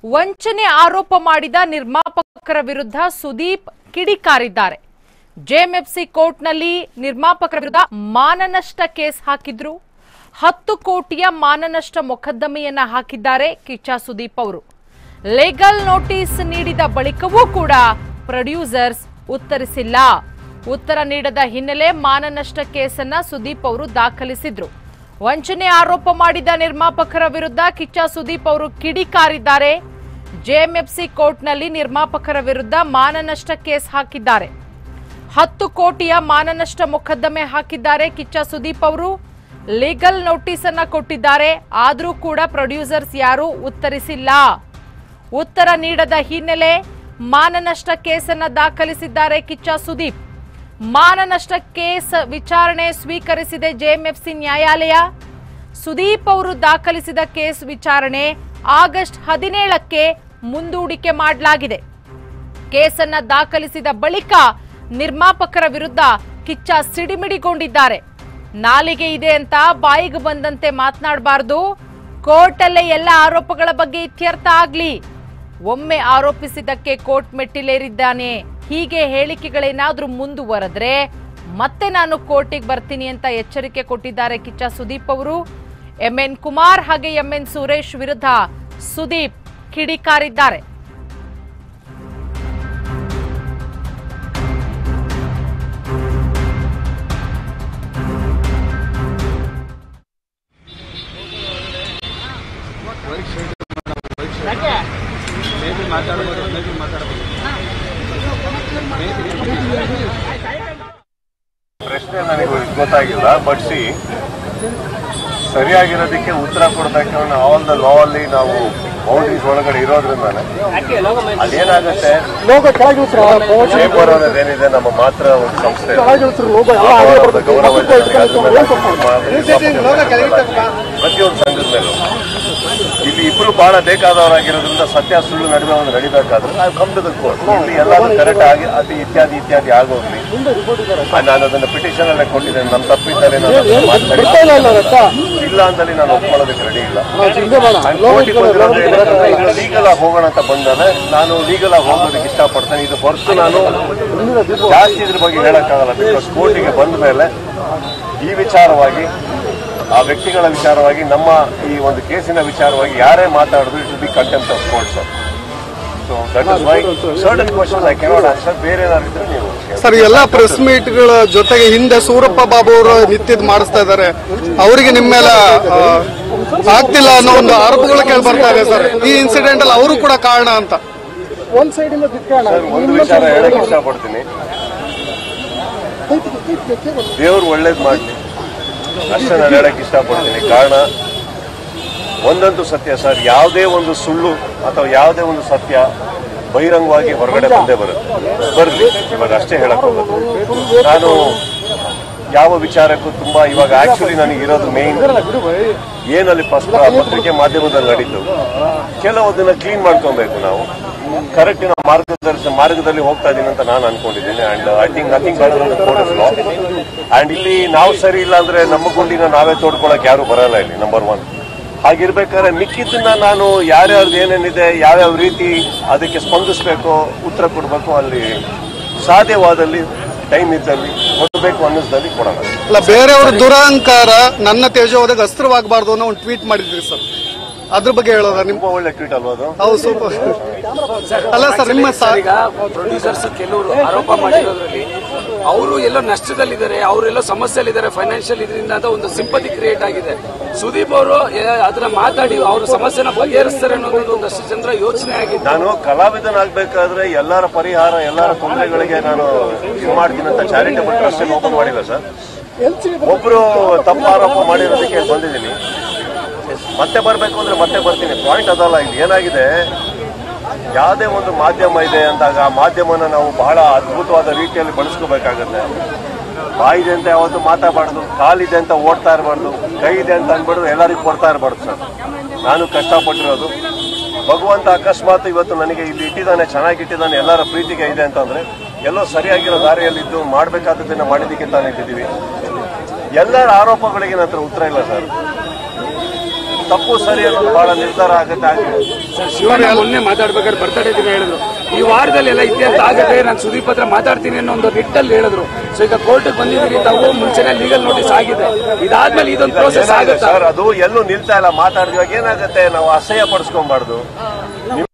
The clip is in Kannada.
ವಂಚನೆ ಆರೋಪ ಮಾಡಿದ ನಿರ್ಮಾಪಕರ ವಿರುದ್ಧ ಸುದೀಪ್ ಕಿಡಿಕಾರಿದ್ದಾರೆ ಜೆಎಂಎಫ್ಸಿ ಕೋರ್ಟ್ನಲ್ಲಿ ನಿರ್ಮಾಪಕರ ವಿರುದ್ಧ ಮಾನನಷ್ಟ ಕೇಸ್ ಹಾಕಿದ್ರು ಹತ್ತು ಕೋಟಿಯ ಮಾನನಷ್ಟ ಮೊಕದ್ದಮೆಯನ್ನ ಹಾಕಿದ್ದಾರೆ ಕಿಚ್ಚ ಸುದೀಪ್ ಅವರು ಲೀಗಲ್ ನೋಟಿಸ್ ನೀಡಿದ ಬಳಿಕವೂ ಕೂಡ ಪ್ರೊಡ್ಯೂಸರ್ಸ್ ಉತ್ತರಿಸಿಲ್ಲ ಉತ್ತರ ನೀಡದ ಹಿನ್ನೆಲೆ ಮಾನನಷ್ಟ ಕೇಸನ್ನ ಸುದೀಪ್ ಅವರು ದಾಖಲಿಸಿದ್ರು ವಂಚನೆ ಆರೋಪ ಮಾಡಿದ ನಿರ್ಮಾಪಕರ ವಿರುದ್ಧ ಕಿಚ್ಚ ಸುದೀಪ್ ಅವರು ಕಿಡಿಕಾರಿದ್ದಾರೆ ಜೆಎಂಎಫ್ಸಿ ಕೋರ್ಟ್ನಲ್ಲಿ ನಿರ್ಮಾಪಕರ ವಿರುದ್ಧ ಮಾನನಷ್ಟ ಕೇಸ್ ಹಾಕಿದ್ದಾರೆ ಹತ್ತು ಕೋಟಿಯ ಮಾನನಷ್ಟ ಮೊಕದ್ದಮೆ ಹಾಕಿದ್ದಾರೆ ಕಿಚ್ಚ ಸುದೀಪ್ ಅವರು ಲೀಗಲ್ ನೋಟಿಸ್ ಅನ್ನ ಕೊಟ್ಟಿದ್ದಾರೆ ಆದರೂ ಕೂಡ ಪ್ರೊಡ್ಯೂಸರ್ಸ್ ಯಾರು ಉತ್ತರಿಸಿಲ್ಲ ಉತ್ತರ ನೀಡದ ಹಿನ್ನೆಲೆ ಮಾನನಷ್ಟ ಕೇಸನ್ನ ದಾಖಲಿಸಿದ್ದಾರೆ ಕಿಚ್ಚ ಸುದೀಪ್ ಮಾನನಷ್ಟ ಕೇಸ್ ವಿಚಾರಣೆ ಸ್ವೀಕರಿಸಿದೆ ಜೆಎಂಎಫ್ಸಿ ನ್ಯಾಯಾಲಯ ಸುದೀಪ್ ಅವರು ದಾಖಲಿಸಿದ ಕೇಸ್ ವಿಚಾರಣೆ ಆಗಸ್ಟ್ ಹದಿನೇಳಕ್ಕೆ ಮುಂದೂಡಿಕೆ ಮಾಡಲಾಗಿದೆ ಕೇಸನ್ನ ದಾಖಲಿಸಿದ ಬಳಿಕ ನಿರ್ಮಾಪಕರ ವಿರುದ್ಧ ಕಿಚ್ಚ ಸಿಡಿಮಿಡಿಗೊಂಡಿದ್ದಾರೆ ನಾಲಿಗೆ ಇದೆ ಅಂತ ಬಾಯಿಗೆ ಬಂದಂತೆ ಮಾತನಾಡಬಾರದು ಕೋರ್ಟಲ್ಲೇ ಎಲ್ಲ ಆರೋಪಗಳ ಬಗ್ಗೆ ಇತ್ಯರ್ಥ ಆಗ್ಲಿ ಒಮ್ಮೆ ಆರೋಪಿಸಿದ್ದಕ್ಕೆ ಕೋರ್ಟ್ ಮೆಟ್ಟಿಲೇರಿದ್ದಾನೆ ಹೀಗೆ ಹೇಳಿಕೆಗಳೇನಾದ್ರೂ ಮುಂದುವರೆದ್ರೆ ಮತ್ತೆ ನಾನು ಕೋರ್ಟಿಗೆ ಬರ್ತೀನಿ ಅಂತ ಎಚ್ಚರಿಕೆ ಕೊಟ್ಟಿದ್ದಾರೆ ಕಿಚ್ಚ ಸುದೀಪ್ ಅವರು ಎಂಎನ್ ಕುಮಾರ್ ಹಾಗೆ ಎಂಎನ್ ಸುರೇಶ್ ವಿರುದ್ಧ ಸುದೀಪ್ ಕಿಡಿಕಾರಿದ್ದಾರೆ ಮೇಬಿ ಮಾತಾಡಬಹುದು ಮೇಬಿ ಮಾತಾಡಬಹುದು ಪ್ರಶ್ನೆ ನನಗೆ ಗೊತ್ತಾಗಿಲ್ಲ ಬಟ್ ಸಿ ಸರಿಯಾಗಿರೋದಕ್ಕೆ ಉತ್ತರ ಕೊಡೋದಕ್ಕೆ ಆಲ್ ದ ಲಾ ಅಲ್ಲಿ ನಾವು ಬೌಂಡ್ರೀಸ್ ಒಳಗಡೆ ಇರೋದ್ರಿಂದಾನೆ ಅದೇನಾಗುತ್ತೆ ಲೋಗೋ ಕೆಳಗಿಳಿಸ್ರು ಚೇಂಬರ್ ಅನ್ನೋದೇನಿದೆ ನಮ್ಮ ಮಾತ್ರ ಒಂದು ಸಂಸ್ಥೆ ಕೆಳಗಿಳಿಸ್ರು ಲೋಗೋ ಎಲ್ಲ ಹಾಗೆ ಅವರ ಬರ್ತದೆ ಗೌರವ ಇದೆ. ಅದ್ರ ಮೇಲೆ ಏನ್ ತಪ್ಪು? ಪ್ರತಿಯೊಂದು ಸಂಘದ ಮೇಲೂ ಇಲ್ಲಿ ಇಬ್ರು ಬಹಳ ಬೇಕಾದವರಾಗಿರೋದ್ರಿಂದ ಸತ್ಯ ಸುಳ್ಳು ನಡುವೆ ಒಂದು ನಡಿಬೇಕಾದ್ರೆ ನಾವು ಕಮ್ ಟು ದ ಕೋರ್ಟ್ ಇಲ್ಲಿ ಎಲ್ಲಾದ್ರೂ ಕರೆಕ್ಟ್ ಆಗಿ ಅತಿ ಇತ್ಯಾದಿ ಇತ್ಯಾದಿ ಆಗೋಗ್ಲಿ ಮುಂದೆ ರಿಪೋರ್ಟ್ ಇದ್ದಾರೆ ಆ, ನಾನು ಅದನ್ನ ಪಿಟಿಷನ್ ಅಲ್ಲೇ ಕೊಟ್ಟಿದ್ದೇನೆ ನಮ್ಮ ತಪ್ಪಿದ್ದರೆ ನಾನು ಅದನ್ನ ಮಾತಾಡಿ ಬಿಡ್ತಾ ಇಲ್ಲ ಅಲ್ಲ ರಕ್ತ ಇಲ್ಲ ಅಂತಲ್ಲಿ ನಾನು ಒಪ್ಕೊಳ್ಳೋದಕ್ಕೆ ರೆಡಿ ಇಲ್ಲ ನಾವು ಚಿಂತೆ ಬೇಡ ಕೋರ್ಟಿಗೆ ಬಂದಿರೋದು ಏನಂತಂದ್ರೆ ಈಗ ಲೀಗಲ್ ಆಗಿ ಹೋಗೋಣ ಅಂತ ಬಂದಾಗ ನಾನು ಲೀಗಲ್ ಆಗಿ ಹೋಗೋದಕ್ಕೆ ಇಷ್ಟಪಡ್ತೇನೆ ಇದು ಹೊರತು ನಾನು ಜಾಸ್ತಿ ಇದ್ರ ಬಗ್ಗೆ ಹೇಳಕ್ಕಾಗಲ್ಲ ಬಿಕಾಸ್ ಕೋರ್ಟಿಗೆ ಬಂದ ಮೇಲೆ ಈ ವಿಚಾರವಾಗಿ ಆ ವ್ಯಕ್ತಿಗಳ ವಿಚಾರವಾಗಿ ನಮ್ಮ ಈ ಒಂದು ಕೇಸಿನ ವಿಚಾರವಾಗಿ ಯಾರೇ ಮಾತಾಡಿದ್ರು it be contempt of court sir so that is why certain question I cannot answer ಬೇರೆ ಏನಾದ್ರು ಇದ್ರೆ ನೀವು ಕೇಳಿ. ಸರ್ ಎಲ್ಲ ಪ್ರೆಸ್ ಮೀಟ್ಗಳ ಜೊತೆಗೆ ಹಿಂದೆ ಸೂರಪ್ಪ ಬಾಬು ಅವರು ನಿತ್ಯದ್ ಮಾಡಿಸ್ತಾ ಇದ್ದಾರೆ ಅವರಿಗೆ ನಿಮ್ಮ ಮೇಲೆ ಆ, ಆಗ್ತಿಲ್ಲ ಅನ್ನೋ ಒಂದು ಆರೋಪಗಳು ಕೇಳಿ ಬರ್ತಾ ಇದೆ ಸರ್ ಈ ಇನ್ಸಿಡೆಂಟ್ ಅಲ್ಲಿ ಅವರು ಕೂಡ ಕಾರಣ ಅಂತ ಒಂದ್ ಸೈಡ್ ಇಂದ ಸರ್ ಒಂದು ವಿಚಾರ ಹೇಳಕ್ ಇಷ್ಟಪಡ್ತೀನಿ ದೇವ್ರು ಒಳ್ಳೇದ್ ಮಾಡ್ಲಿ ಅಷ್ಟೇ ನಾನು ಹೇಳಕ್ ಇಷ್ಟಪಡ್ತೀನಿ ಕಾರಣ ಒಂದಂತೂ ಸತ್ಯ ಸರ್ ಯಾವುದೇ ಒಂದು ಸುಳ್ಳು ಅಥವಾ ಯಾವುದೇ ಒಂದು ಸತ್ಯ ಬಹಿರಂಗವಾಗಿ ಹೊರಗಡೆ ಬಂದೇ ಬರುತ್ತೆ ಬರ್ಲಿ ಇವಾಗ ಅಷ್ಟೇ ಹೇಳಕ್ ಹೋಗೋದು ನಾನು ಯಾವ ವಿಚಾರಕ್ಕೂ ತುಂಬಾ ಇವಾಗ ಆಕ್ಚುಲಿ ನನಗೆ ಇರೋದು ಮೇನ್ ಏನಲ್ಲಿ ಫಸ್ಟ್ ಪತ್ರಿಕೆ ಮಾಧ್ಯಮದಲ್ಲಿ ನಡೀತು ಕೆಲವದನ್ನ ಕ್ಲೀನ್ ಮಾಡ್ಕೊಬೇಕು ನಾವು ಕರೆಕ್ಟಿನ ಮಾರ್ಗದರ್ಶನ ಮಾರ್ಗದಲ್ಲಿ ಹೋಗ್ತಾ ಇದೀನಿ ಅಂತ ನಾನು ಅನ್ಕೊಂಡಿದ್ದೀನಿ and I think nothing and ಇಲ್ಲಿ ನಾವು ಸರಿ ಇಲ್ಲ ಅಂದ್ರೆ ನಮ್ಮ ಗುಂಡಿನ ನಾವೇ ತೋಡ್ಕೊಳಕ್ ಯಾರು ಬರಲ್ಲ ಇಲ್ಲಿ ನಂಬರ್ ಒನ್ ಹಾಗಿರ್ಬೇಕಾದ್ರೆ ಮಿಕ್ಕಿದ್ದನ್ನ ನಾನು ಯಾರ್ಯಾರ್ದು ಏನೇನಿದೆ ಯಾವ್ಯಾವ ರೀತಿ ಅದಕ್ಕೆ ಸ್ಪಂದಿಸಬೇಕು ಉತ್ತರ ಕೊಡಬೇಕು ಅಲ್ಲಿ ಸಾಧ್ಯವಾದಲ್ಲಿ ಟೈಮ್ ಇದ್ದಲ್ಲಿ ಕೊಡಬೇಕು ಅನ್ನಿಸ್ದಲ್ಲಿ ಕೊಡೋಣ ಅಲ್ಲ ಬೇರೆಯವ್ರ ದುರಹಂಕಾರ ನನ್ನ ತೇಜೋವದಾಗ ಅಸ್ತ್ರವಾಗಬಾರ್ದು ಅನ್ನೋ ಒಂದು ಟ್ವೀಟ್ ಮಾಡಿದ್ರಿ ಸರ್ ಅದ್ರ ಬಗ್ಗೆ ಹೇಳೋದ ನಿಮ್ ತುಂಬಾ ಒಳ್ಳೆ ಟ್ವೀಟ್ ಅಲ್ವಾ ಅದು ಹೌದು ಸೂಪರ್ ಅಲ್ಲ ಸರ್ ನಿಮ್ಮ ಸಾ- ಈಗ ಪ್ರೊಡ್ಯೂಸರ್ಸ್ ಕೆಲವರು ಆರೋಪ ಮಾಡಿರೋದ್ರಲ್ಲಿ ಅವರು ಎಲ್ಲೋ ನಷ್ಟದಲ್ಲಿದ್ದಾರೆ ಅವರೆಲ್ಲೋ ಸಮಸ್ಯೆಯಲ್ಲಿದ್ದಾರೆ ಫೈನಾನ್ಷಿಯಲ್ ಇದರಿಂದ ಅಂತ ಒಂದು ಸಿಂಪತಿ ಕ್ರಿಯೇಟ್ ಆಗಿದೆ ಸುದೀಪ್ ಅವರು ಅದನ್ನ ಮಾತಾಡಿ ಅವ್ರ ಸಮಸ್ಯೆನ ಬಗೆಹರಿಸ್ತಾರೆ ಅನ್ನೋದು ಒಂದಷ್ಟು ಜನರ ಯೋಚನೆ ಆಗಿದೆ ನಾನು ಕಲಾವಿದನಾಗಬೇಕಾದ್ರೆ ಎಲ್ಲರ ಪರಿಹಾರ ಎಲ್ಲರ ತೊಂದರೆಗಳಿಗೆ ನಾನು ಇದು ಮಾಡ್ತೀನಿ ಅಂತ ಚಾರಿಟಬಲ್ ಟ್ರಸ್ಟ್ ಓಪನ್ ಮಾಡಿಲ್ಲ ಸರ್ ಒಬ್ರು ತಪ್ಪು ಆರೋಪ ಮಾಡಿರೋದಕ್ಕೆ ಬಂದಿದ್ದೀನಿ ಮತ್ತೆ ಬರಬೇಕು ಅಂದ್ರೆ ಮತ್ತೆ ಬರ್ತೀನಿ ಪಾಯಿಂಟ್ ಅದಲ್ಲ ಇಲ್ಲಿ ಏನಾಗಿದೆ ಯಾವುದೇ ಒಂದು ಮಾಧ್ಯಮ ಇದೆ ಅಂದಾಗ ಆ ಮಾಧ್ಯಮನ ನಾವು ಬಹಳ ಅದ್ಭುತವಾದ ರೀತಿಯಲ್ಲಿ ಬಳಸ್ಕೋಬೇಕಾಗತ್ತೆ ಬಾಯಿದೆ ಅಂತ ಯಾವತ್ತು ಮಾತಾಡಬಾರ್ದು ಕಾಲಿದೆ ಅಂತ ಓಡ್ತಾ ಇರಬಾರ್ದು ಕೈ ಇದೆ ಅಂತ ಅನ್ಬಿಡ್ದು ಎಲ್ಲರಿಗೂ ಕೊಡ್ತಾ ಇರಬಾರ್ದು ಸರ್ ನಾನು ಕಷ್ಟಪಟ್ಟಿರೋದು ಭಗವಂತ ಅಕಸ್ಮಾತ್ ಇವತ್ತು ನನಗೆ ಇಲ್ಲಿ ಇಟ್ಟಿದ್ದಾನೆ ಚೆನ್ನಾಗಿ ಇಟ್ಟಿದ್ದಾನೆ ಎಲ್ಲರ ಪ್ರೀತಿಗೆ ಇದೆ ಅಂತಂದ್ರೆ ಎಲ್ಲೋ ಸರಿಯಾಗಿರೋ ದಾರಿಯಲ್ಲಿದ್ದು ಮಾಡಬೇಕಾದದ್ದನ್ನ ಮಾಡಿದ್ದಕ್ಕೆ ತಾನೇ ಇಟ್ಟಿದ್ದೀವಿ ಎಲ್ಲರ ಆರೋಪಗಳಿಗೆ ನನ್ನ ಹತ್ರ ಉತ್ತರ ಇಲ್ಲ ಸರ್ ತಪ್ಪು ಸರಿ ಅನ್ನೋದು ಬಹಳ ನಿರ್ಧಾರ ಆಗುತ್ತೆ ಆಗಿದೆ ಸರ್ ಶಿವಣ್ಣ ಮೊನ್ನೆ ಮಾತಾಡ್ಬೇಕಾದ್ರೆ ಬರ್ತಡೇ ದಿನ ಹೇಳಿದ್ರು ಈ ವಾರದಲ್ಲಿ ಎಲ್ಲ ಇತ್ಯರ್ಥ ಆಗದೆ ನಾನು ಸುದೀಪ್ ಹತ್ರ ಮಾತಾಡ್ತೀನಿ ಅನ್ನೋ ಒಂದು ನಿಟ್ಟಲ್ಲಿ ಹೇಳಿದ್ರು ಸೊ ಈಗ ಕೋರ್ಟ್ಗೆ ಬಂದಿದ್ದೀರಿ ತಾವು ಮುಂಚೆನೆ ಲೀಗಲ್ ನೋಟಿಸ್ ಆಗಿದೆ ಇದಾದ್ಮೇಲೆ ಇದೊಂದು ಪ್ರೋಸೆಸ್ ಏನಾಗುತ್ತೆ ಆಗುತ್ತಾ ಸರ್ ಅದು ಎಲ್ಲೂ ನಿಲ್ತಾ ಇಲ್ಲ ಮಾತಾಡಿದಾಗ ಏನಾಗುತ್ತೆ ನಾವು ಅಸಹ್ಯ ಪಡಿಸ್ಕೊಬಾರ್ದು